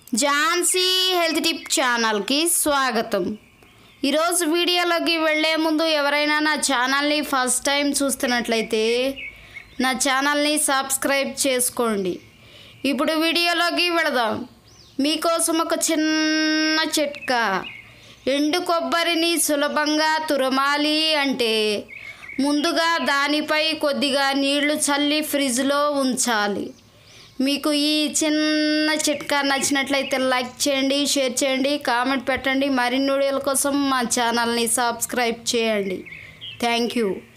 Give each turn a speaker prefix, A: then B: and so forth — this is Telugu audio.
A: ఝాన్సీ హెల్త్ టిప్ ఛానల్కి స్వాగతం ఈరోజు వీడియోలోకి వెళ్ళే ముందు ఎవరైనా నా ఛానల్ని ఫస్ట్ టైం చూస్తున్నట్లయితే నా ఛానల్ని సబ్స్క్రైబ్ చేసుకోండి ఇప్పుడు వీడియోలోకి వెళదాం మీకోసం ఒక చిన్న చిట్కా ఎండు కొబ్బరిని సులభంగా తురమాలి అంటే ముందుగా దానిపై కొద్దిగా నీళ్లు చల్లి ఫ్రిడ్జ్లో ఉంచాలి మీకు ఈ చిన్న చిట్కా నచ్చినట్లయితే లైక్ చేయండి షేర్ చేయండి కామెంట్ పెట్టండి మరిన్ని వీడియోల కోసం మా ఛానల్ని సబ్స్క్రైబ్ చేయండి థ్యాంక్ యూ